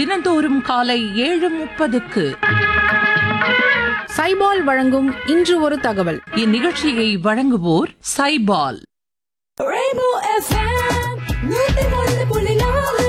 தினந்தோறும் காலை ஏழு முப்பதுக்கு சைபால் வழங்கும் இன்று ஒரு தகவல் இந்நிகழ்ச்சியை வழங்குவோர் சைபால் Rainbow FM, நூத்தி ஒன்று புள்ளி நாலு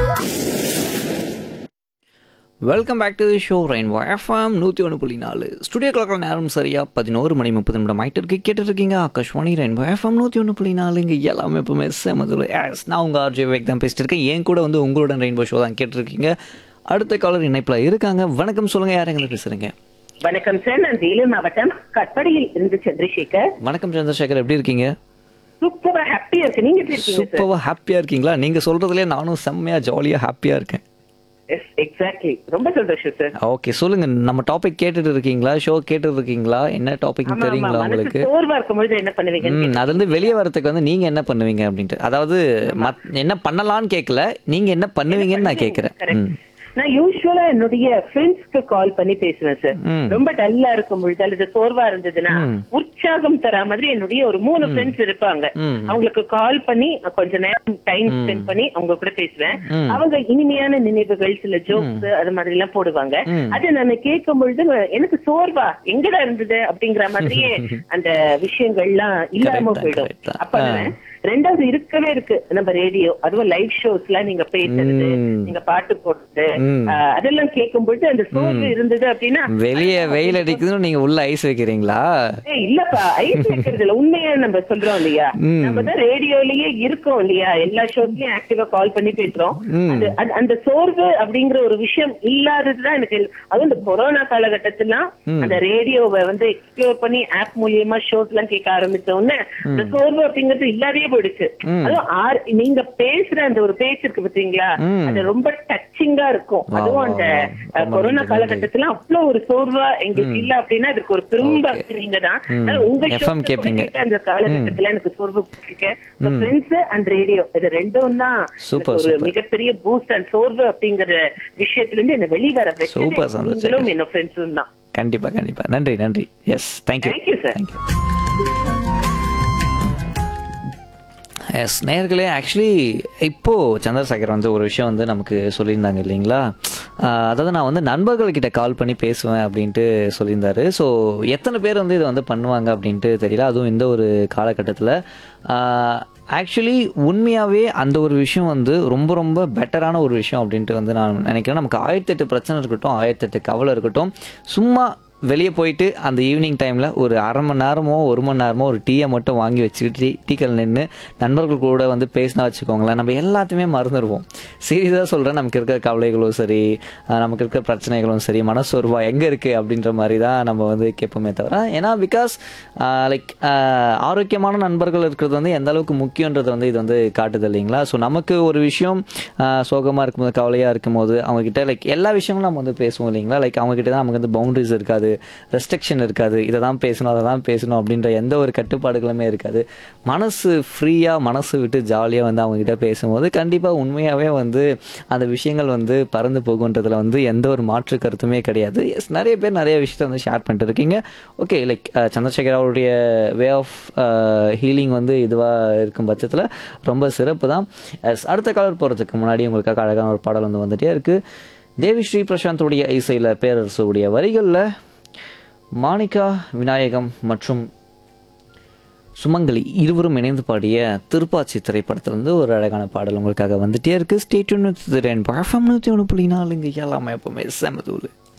welcome back to the show Rain FM நூற்றி ஒன்று புள்ளி நாலு ஸ்டுடியோ கிளாக்கில் நேரம் சரியாக பதினோரு மணி முப்பது நிமிடம் ஆகிட்டு இருக்கு கேட்டுருக்கீங்க ஆகாஷ்வாணி ரெயின் எஃப்எம் நூற்றி ஒன்று புள்ளி நாலு இங்கே எல்லாமே எப்பவுமே செமதுல எஸ் நான் உங்கள் ஆர்ஜே வேக் தான் பேசிட்டு இருக்கேன் என் கூட வந்து உங்களோட ரெயின்போ ஷோ தான் கேட்டிருக்கீங்க அடுத்த காலர் இணைப்பில் இருக்காங்க வணக்கம் சொல்லுங்கள் யார் எங்களை பேசுகிறீங்க வணக்கம் சார் நான் வேலூர் மாவட்டம் கட்படியில் இருந்து சந்திரசேகர் வணக்கம் சந்திரசேகர் எப்படி இருக்கீங்க சூப்பரா ஹாப்பியா இருக்கு நீங்க எப்படி இருக்கீங்க சார் சூப்பராக ஹாப்பியாக இருக்கீங்களா நீங்கள் சொல்கிறதுலே நானும் செம்மையாக ஜாலியாக ஹாப்பியாக இருக்கேன் எஸ் எக்ஸாக்ட்லி ரொம்ப சந்தோஷம் சார் ஓகே சொல்லுங்க நம்ம டாபிக் கேட்டுட்டு இருக்கீங்களா ஷோ கேட்டுட்டு இருக்கீங்களா என்ன டாபிக் ஆமா ஆமா தெரியுங்களா மனசு உங்களுக்கு சோர்வா இருக்கும்பொழுது என்ன பண்ணுவீங்க ம் அதுல இருந்து வெளியே வரதுக்கு வந்து நீங்க என்ன பண்ணுவீங்க அப்படின்ட்டு அதாவது மத்- என்ன பண்ணலாம்னு கேட்கல நீங்க என்ன பண்ணுவீங்கன்னு நான் கேட்கறேன் ம். நான் யூஸ்வலா என்னுடைய ஃப்ரெண்ட்ஸ்க்கு கால் பண்ணி பேசுவேன் சார் ம். ரொம்ப டல்லா இருக்கும் பொழுது அல்லது சோர்வா இருந்ததுன்னா உற்சாகம் தர மாதிரி என்னுடைய ஒரு மூணு ஃப்ரெண்ட்ஸ் இருப்பாங்க ம். அவங்களுக்கு கால் பண்ணி கொஞ்ச நேரம் டைம் ஸ்பெண்ட் பண்ணி அவங்க கூட பேசுவேன் ம். அவங்க இனிமையான நினைவுகள் சில ஜோக்ஸ் அது மாதிரி எல்லாம் போடுவாங்க ம். அது நான் கேட்கும் பொழுது எனக்கு சோர்வா எங்கடா இருந்தது அப்படிங்கிற மாதிரியே அந்த விஷயங்கள்லாம் இல்லாம Correct தான், போயிடும் correct தான். அப்ப நான் ரெண்டாவது இருக்கவே இருக்கு நம்ம ரேடியோ அதுவும் லைவ் ஷோஸ்ல நீங்க பேசுறது ம். நீங்க பாட்டு போடுறது ம். ஆஹ், அதெல்லாம் கேட்கும்பொழுது அந்த சோர்வு இருந்தது அப்படின்னா வெளியே வெயில் அடிக்குதுன்னு நீங்க உள்ள ஐஸ் வைக்கிறீங்களா ஏய், இல்லப்பா ஐஸ் வைக்கிறது இல்ல உண்மையா நம்ம சொல்றோம் இல்லையா ம். நம்ம தான் ரேடியோலயே இருக்கோம் இல்லையா எல்லா ஷோஸ்லயும் ஆக்டிவா கால் பண்ணி பேசுறோம் ம். அது அது- அந்த சோர்வு அப்படிங்கிற ஒரு விஷயம் இல்லாததுதான் எனக்கு அதுவும் இந்த கொரோனா காலகட்டத்துல அந்த ரேடியோவை வந்து எக்ஸ்ப்ளோர் பண்ணி ஆப் மூலியமா ஷோஸ் எல்லாம் கேட்க ஆரம்பிச்ச உடனே இந்த சோர்வு அப்படிங்கிறது இல்லாதே போயிடுச்சு அதுவும் ஆர்- நீங்க பேசுற அந்த ஒரு பேச்சு இருக்கு பாத்தீங்களா ம். அது ரொம்ப டச்சிங்கா இருக்கும் வா, அதுவும் வா, அந்த வா. அஹ், ரொம்ப கொரோனா நன்றி, காலகட்டத்துல அவ்வளவு ஒரு சோர்வா எங்களுக்கு இல்ல அப்படின்னா அதுக்கு ஒரு பெரும் நீங்க தான் ம். உங்க FM shows கேட்பீங்க. கேட்ட அந்த காலகட்டத்துல எனக்கு சோர்வு ஃப்ரெண்ட்ஸ் அண்ட் ரேடியோ இது ரெண்டும் தான் Super, எனக்கு ஒரு super. மிகப்பெரிய பூஸ்ட் அண்ட் சோர்வு அப்படிங்கிற விஷயத்துல இருந்து என்ன வெளிவர வச்சது Super, சந்தோஷம். நீங்களும் என்ன ஃப்ரெண்ட்ஸும் தான் கண்டிப்பா கண்டிப்பா நன்றி நன்றி yes thank you thank you sir yes நேர்களே ஆக்சுவலி இப்போது சந்திரசேகர் வந்து ஒரு விஷயம் வந்து நமக்கு சொல்லியிருந்தாங்க இல்லைங்களா ஆஹ் அதாவது நான் வந்து நண்பர்கள்கிட்ட கால் பண்ணி பேசுவேன் அப்படின்ட்டு சொல்லியிருந்தாரு ஸோ எத்தனை பேர் வந்து இதை வந்து பண்ணுவாங்க அப்படின்ட்டு தெரியல அதுவும் இந்த ஒரு காலகட்டத்தில் ஆக்சுவலி உண்மையாகவே அந்த ஒரு விஷயம் வந்து ரொம்ப ரொம்ப பெட்டரான ஒரு விஷயம் அப்படின்ட்டு வந்து நான் நினைக்கிறேன் நமக்கு ஆயிரத்தெட்டு பிரச்சனை இருக்கட்டும் ஆயிரத்தெட்டு கவலை இருக்கட்டும் சும்மா வெளியே போயிட்டு அந்த ஈவினிங் டைமில் ஒரு அரை மணி நேரமோ ஒரு மணி நேரமோ ஒரு டீயை மட்டும் வாங்கி வச்சுக்கிட்டு டீ டீக்கல் நின்று நண்பர்கள் கூட வந்து பேசினா வச்சுக்கோங்களேன் நம்ம எல்லாத்தையுமே மறந்துடுவோம் சீரியஸாக சொல்கிறேன் நமக்கு இருக்கிற கவலைகளும் சரி ஆஹ் நமக்கு இருக்கிற பிரச்சனைகளும் சரி மனசோர்வா எங்கே இருக்குது அப்படின்ற மாதிரி தான் நம்ம வந்து கேட்போமே தவிர ஏன்னா பிகாஸ் லைக் ஆரோக்கியமான நண்பர்கள் இருக்கிறது வந்து எந்த அளவுக்கு முக்கியன்றது வந்து இது வந்து காட்டுது இல்லைங்களா ஸோ நமக்கு ஒரு விஷயம் சோகமாக இருக்கும்போது கவலையாக இருக்கும்போது அவங்கக்கிட்ட லைக் எல்லா விஷயமும் நம்ம வந்து பேசுவோம் இல்லைங்களா லைக் அவங்ககிட்ட தான் நமக்கு வந்து பவுண்டரிஸ் இருக்காது ரெஸ்ட்ரிக்ஷன் இருக்காது இதை தான் பேசணும் அதை தான் பேசணும் அப்படின்ற எந்த ஒரு கட்டுப்பாடுகளுமே இருக்காது மனசு ஃப்ரீயாக மனசு விட்டு ஜாலியாக வந்து அவங்ககிட்ட பேசும்போது கண்டிப்பாக உண்மையாகவே வந்து அந்த விஷயங்கள் வந்து பறந்து போகுன்றதுல வந்து எந்த ஒரு மாற்று கருத்துமே கிடையாது எஸ் நிறைய பேர் நிறைய விஷயத்த வந்து ஷேர் பண்ணிட்டு இருக்கீங்க ஓகே லைக் சந்திரசேகர் அவருடைய வே ஆஃப் ஹீலிங் வந்து இதுவாக இருக்கும் பட்சத்தில் ரொம்ப சிறப்பு தான் எஸ் அடுத்த காலர் போகிறதுக்கு முன்னாடி உங்களுக்காக அழகான ஒரு பாடல் வந்து வந்துட்டே இருக்குது தேவி ஸ்ரீ பிரசாந்தோடைய இசையில் பேரரசுடைய வரிகளில் மாணிகா விநாயகம் மற்றும் சுமங்கலி இருவரும் இணைந்து பாடிய திருப்பாச்சி திரைப்படத்திலிருந்து ஒரு அழகான பாடல் உங்களுக்காக வந்துட்டே இருக்கு ஸ்டேட்யூன் நூற்றி ஒன்று புள்ளி நாலு இங்கே எல்லாமே எப்பவுமே செமதூள்